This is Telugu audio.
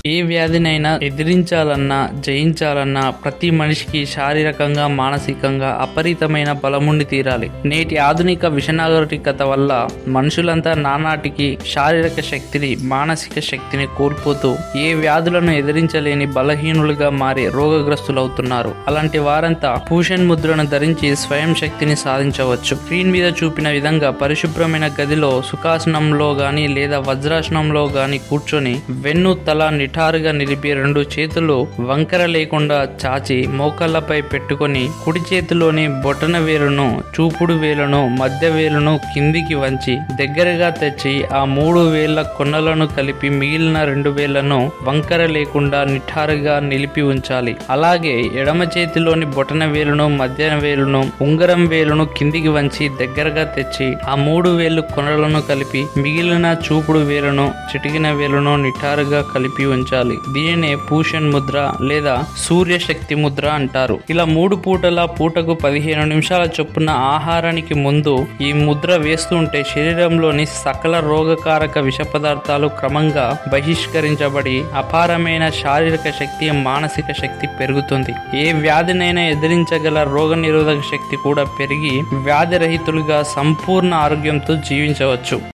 ఏ వ్యాధినైనా ఎదిరించాలన్నా జయించాలన్నా ప్రతి మనిషికి శారీరకంగా మానసికంగా అపరితమైన బలముండి తీరాలి నేటి ఆధునిక విషనాగరికత వల్ల మనుషులంతా నానాటికి శారీరక శక్తిని మానసిక శక్తిని కోల్పోతూ ఏ వ్యాధులను ఎదిరించలేని బలహీనులుగా మారి రోగగ్రస్తులవుతున్నారు అలాంటి వారంతా పూషన్ ముద్రను ధరించి స్వయం శక్తిని సాధించవచ్చు స్క్రీన్ మీద చూపిన విధంగా పరిశుభ్రమైన గదిలో సుఖాసనంలో గాని లేదా వజ్రాసనంలో గాని కూర్చొని వెన్ను తల నిఠారుగా నిలిపి రెండు చేతులు వంకర లేకుండా చాచి మోకాళ్ళపై పెట్టుకొని కుడి చేతిలోని బొటన వేలును చూపుడు వేలును మధ్య వేలును కిందికి వంచి దగ్గరగా తెచ్చి ఆ మూడు వేళ్ల కొనలను కలిపి మిగిలిన రెండు వేళ్లను వంకర లేకుండా నిఠారుగా నిలిపి ఉంచాలి అలాగే ఎడమ చేతిలోని బొటన వేలును మధ్య వేలును ఉంగరం వేలును కిందికి వంచి దగ్గరగా తెచ్చి ఆ మూడు వేలు కొనలను కలిపి మిగిలిన చూపుడు వేలును చిటికిన వేలును నిఠారుగా కలిపి ఉంచాలి దీనినే పూషన్ ముద్ర లేదా సూర్యశక్తి ముద్ర అంటారు ఇలా మూడు పూటల పూటకు పదిహేను నిమిషాల చొప్పున ఆహారానికి ముందు ఈ ముద్ర వేస్తూ ఉంటే శరీరంలోని సకల రోగకారక విష పదార్థాలు క్రమంగా బహిష్కరించబడి అపారమైన శారీరక శక్తి మానసిక శక్తి పెరుగుతుంది ఏ వ్యాధినైనా ఎదిరించగల రోగ నిరోధక శక్తి కూడా పెరిగి వ్యాధిరహితులుగా సంపూర్ణ ఆరోగ్యంతో జీవించవచ్చు